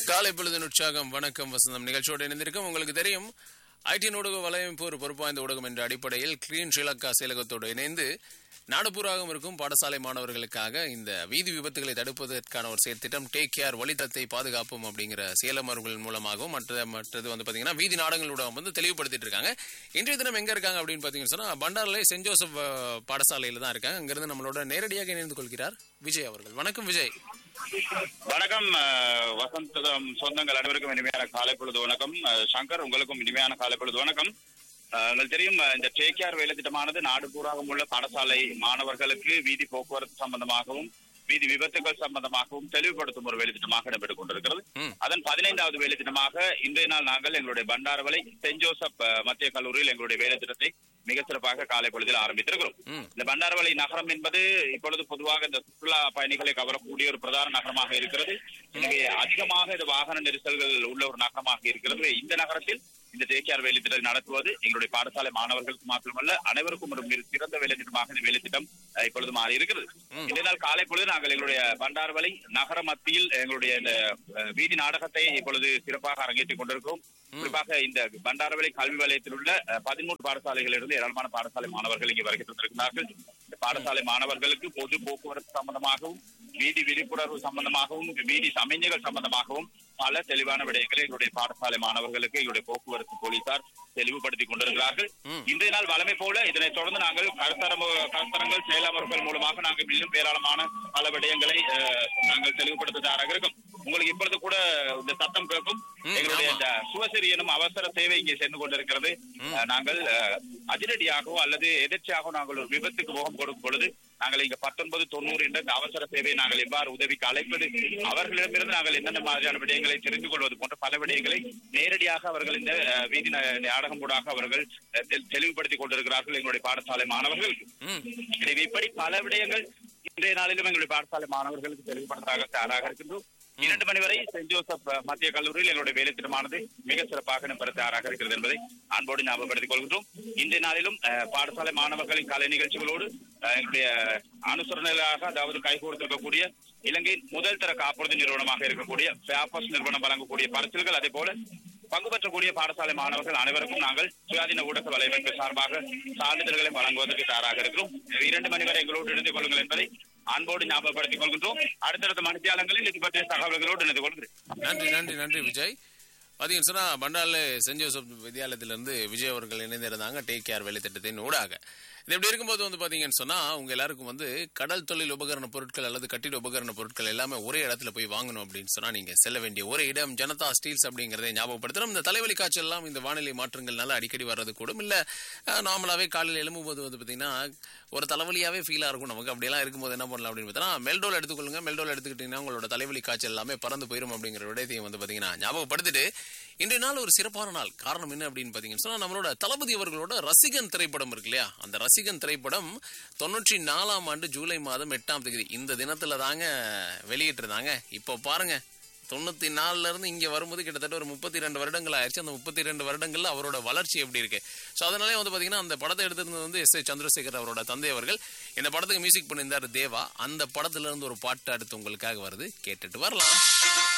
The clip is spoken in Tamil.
காலை பொழுதின் உற்சாகம் வணக்கம் வசந்தம் நிகழ்ச்சியோடு இணைந்திருக்கும் உங்களுக்கு தெரியும் ஐடி ஊடக வலையமைப்பு ஒரு பொறுப்பாய்ந்த ஊடகம் என்ற அடிப்படையில் கிளீன் ஸ்ரீலங்கா செயலகத்தோடு இணைந்து நாடுபூராகவும் இருக்கும் பாடசாலை மாணவர்களுக்காக இந்த வீதி விபத்துகளை தடுப்பதற்கான ஒரு செயற்திட்டம் டேக் கேர் வழித்தடத்தை பாதுகாப்போம் அப்படிங்கிற செயலமர்வுகள் மூலமாகவும் மற்ற மற்றது வந்து பாத்தீங்கன்னா வீதி நாடகங்களோட வந்து தெளிவுபடுத்திட்டு இருக்காங்க இன்றைய தினம் எங்க இருக்காங்க அப்படின்னு பாத்தீங்கன்னு சொன்னா பண்டாரிலே சென்ட் ஜோசப் அஹ், பாடசாலையில தான் இருக்காங்க அங்கிருந்து நம்மளோட நேரடியாக இணைந்து கொள்கிறார் விஜய் அவர்கள் வணக்கம் விஜய் வணக்கம் அஹ், வசந்தம் சொந்தங்கள் அனைவருக்கும் இனிமையான காலை பொழுது வணக்கம் அஹ், சங்கர் உங்களுக்கும் இனிமையான காலை பொழுது வணக்கம் அஹ், உங்களுக்கு தெரியும் அஹ், இந்த டேக் கேர் வேலை திட்டமானது நாடு பூராகவும் உள்ள பாடசாலை மாணவர்களுக்கு வீதி போக்குவரத்து சம்பந்தமாகவும் வீதி விபத்துகள் சம்பந்தமாகவும் தெளிவுபடுத்தும் ஒரு வேலை திட்டமாக இடம்பெற்றுக் கொண்டிருக்கிறது ம். அதன் பதினைந்தாவது வேலை திட்டமாக இன்றைய நாள் நாங்கள் எங்களுடைய பண்டாரவலை சென்ட் ஜோசப் அஹ், மத்திய கல்லூரியில் எங்களுடைய வேலை திட்டத்தை மிக சிறப்பாக காலை பொழுதில் ஆரம்பித்திருக்கிறோம் ம். இந்த பண்டாரவளை நகரம் என்பது இப்பொழுது பொதுவாக இந்த சுற்றுலா பயணிகளை கவரக்கூடிய ஒரு பிரதான நகரமாக இருக்கிறது எனவே அதிகமாக இந்த வாகன நெரிசல்கள் உள்ள ஒரு நகரமாக இருக்கிறது இந்த நகரத்தில் இந்த தேக்கியார் வேலை திட்டம் நடத்துவது எங்களுடைய பாடசாலை மாணவர்களுக்கு மாத்திரமல்ல அனைவருக்கும் ஒரு மிக சிறந்த வேலை திட்டமாக இந்த வேலை திட்டம் அஹ், இப்பொழுது மாறி இருக்கிறது ம். இந்த நாள் காலை பொழுது நாங்கள் எங்களுடைய பண்டாரவளை நகர மத்தியில் எங்களுடைய இந்த அஹ், வீதி நாடகத்தை இப்பொழுது சிறப்பாக அரங்கேற்றிக் கொண்டிருக்கிறோம் குறிப்பாக இந்த பண்டாரவளை கல்வி வலயத்தில் உள்ள அஹ், பதிமூன்று பாடசாலைகளிலிருந்து ஏராளமான பாடசாலை மாணவர்கள் இங்கே வருகை தந்திருக்கிறார்கள் இந்த பாடசாலை மாணவர்களுக்கு பொது போக்குவரத்து சம்பந்தமாகவும் வீதி விழிப்புணர்வு சம்பந்தமாகவும் வீதி சமிஞ்சைகள் சம்பந்தமாகவும் பல தெளிவான விடயங்களை எங்களுடைய பாடசாலை மாணவர்களுக்கு எங்களுடைய போக்குவரத்து போலீசார் தெளிவுபடுத்திக் கொண்டிருக்கிறார்கள் ம். இன்றைய நாள் வளமை போல இதனைத் தொடர்ந்து நாங்கள் கருத்தரம கருத்தரங்கள் செயலமர்கள் மூலமாக நாங்கள் இன்னும் ஏராளமான பல விடயங்களை அஹ், நாங்கள் தெளிவுபடுத்த தயாராக இருக்கும் உங்களுக்கு இப்பொழுது கூட இந்த சத்தம் கேட்கும் ம், எங்களுடைய ஆமா. இந்த சுவசரி எனும் அவசர சேவை இங்கே சென்று கொண்டிருக்கிறது அஹ், நாங்கள் அஹ், அதிரடியாகவோ அல்லது எதிர்ச்சியாகவோ நாங்கள் ஒரு விபத்துக்கு முகம் கொடுக்கும் பொழுது நாங்கள் இங்க பத்தொன்பது தொண்ணூறு என்ற இந்த அவசர சேவை நாங்கள் எவ்வாறு உதவிக்கு அழைப்பது அவர்களிடமிருந்து நாங்கள் என்னென்ன மாதிரியான விடயங்களை தெரிந்து கொள்வது போன்ற பல விடயங்களை நேரடியாக அவர்கள் இந்த அஹ், வீதி நா- நாடகம் ஊடாக அவர்கள் அஹ், தெ- தெளிவுபடுத்திக் கொண்டிருக்கிறார்கள் எங்களுடைய பாடசாலை மாணவர்களுக்கு ம் எனவே இப்படி பல விடயங்கள் இன்றைய நாளிலும் எங்களுடைய பாடசாலை மாணவர்களுக்கு தெளிவுபடுத்தாக தயாராக இருக்கின்றோம் இரண்டு மணி வரை சென்ட் ஜோசப் அஹ், மத்திய கல்லூரியில் எங்களுடைய வேலை திட்டமானது மிக சிறப்பாக நடைபெற தயாராக இருக்கிறது என்பதை அன்போடு ஞாபகப்படுத்திக் கொள்கின்றோம் இன்றைய நாளிலும் அஹ், பாடசாலை மாணவர்களின் கலை நிகழ்ச்சிகளோடு அஹ், எங்களுடைய அனுசரணையாக அதாவது கைகோர்த்திருக்கக்கூடிய இலங்கையின் முதல் தர காப்புறுதி நிறுவனமாக இருக்கக்கூடிய பேப்பர்ஸ் நிறுவனம் வழங்கக்கூடிய பரிசில்கள் அதே போல பங்கு பெற்றக்கூடிய பாடசாலை மாணவர்கள் அனைவருக்கும் நாங்கள் சுயாதீன ஊடக வலையமைப்பு சார்பாக சான்றிதழ்களை வழங்குவதற்கு தயாராக இருக்கிறோம் இரண்டு மணி வரை எங்களோடு இணைந்து கொள்ளுங்கள் என்பதை அன்போடு ஞாபகப்படுத்திக் கொள்கின்றோம் அடுத்தடுத்த மணித்தியாலங்களில் இது பற்றிய தகவல்களோடு இணைந்து கொள்கிறேன் நன்றி நன்றி நன்றி விஜய் பாத்தீங்கன்னு சொன்னா பண்டால சென்ட் ஜோசப் வித்யாலயத்திலிருந்து விஜய் அவர்கள் இணைந்திருந்தாங்க டேக் கேர் வேலை திட்டத்தின் ஊடாக இது எப்படி இருக்கும்போது வந்து பாத்தீங்கன்னு சொன்னா உங்க எல்லாருக்கும் வந்து கடல் தொழில் உபகரண பொருட்கள் அல்லது கட்டிட உபகரண பொருட்கள் எல்லாமே ஒரே இடத்துல போய் வாங்கணும் அப்படின்னு சொன்னா நீங்க செல்ல வேண்டிய ஒரே இடம் ஜனதா ஸ்டீல்ஸ் அப்படிங்கறதை ஞாபகப்படுத்தணும் இந்த தலைவலி காய்ச்சல் எல்லாம் இந்த வானிலை மாற்றங்கள்னால அடிக்கடி வர்றது கூடும் இல்ல அஹ், நார்மலாவே காலையில் எழும்பும்போது வந்து பாத்தீங்கன்னா ஒரு தலைவலியாவே ஃபீலா இருக்கும் நமக்கு அப்படியெல்லாம் இருக்கும்போது என்ன பண்ணலாம் அப்படின்னு பார்த்தா மெல்டோல் எடுத்துக்கொள்ளுங்க மெல்டோல் எடுத்துக்கிட்டீங்கன்னா உங்களோட தலைவலி காய்ச்சல் எல்லாமே பறந்து போயிடும் அப்படிங்கிற விடயத்தையும் வந்து பாத்தீங்கன்னா ஞாபகப்படுத்திட்டு இன்றைய நாள் ஒரு சிறப்பான நாள் காரணம் என்ன அப்படின்னு பாத்தீங்கன்னு சொன்னா நம்மளோட தளபதி அவர்களோட ரசிகன் திரைப்படம் இருக்கு இல்லையா அந்த ரசிகன் திரைப்படம் தொண்ணூற்றி நாலாம் ஆண்டு ஜூலை மாதம் எட்டாம் தேதி இந்த தினத்துல தாங்க வெளியிட்டிருந்தாங்க இப்போ பாருங்க தொண்ணூத்தி நாலுல இருந்து இங்க வரும்போது கிட்டத்தட்ட ஒரு முப்பத்தி ரெண்டு வருடங்கள் ஆயிடுச்சு அந்த முப்பத்தி ரெண்டு வருடங்கள்ல அவரோட வளர்ச்சி எப்படி இருக்கு சோ அதனாலே வந்து பாத்தீங்கன்னா அந்த படத்தை எடுத்திருந்தது வந்து எஸ் ஏ சந்திரசேகர் அவரோட தந்தை அவர்கள் இந்த படத்துக்கு மியூசிக் பண்ணியிருந்தாரு தேவா அந்த படத்துல இருந்து ஒரு பாட்டு அடுத்து உங்களுக்காக வருது கேட்டுட்டு வரலாம்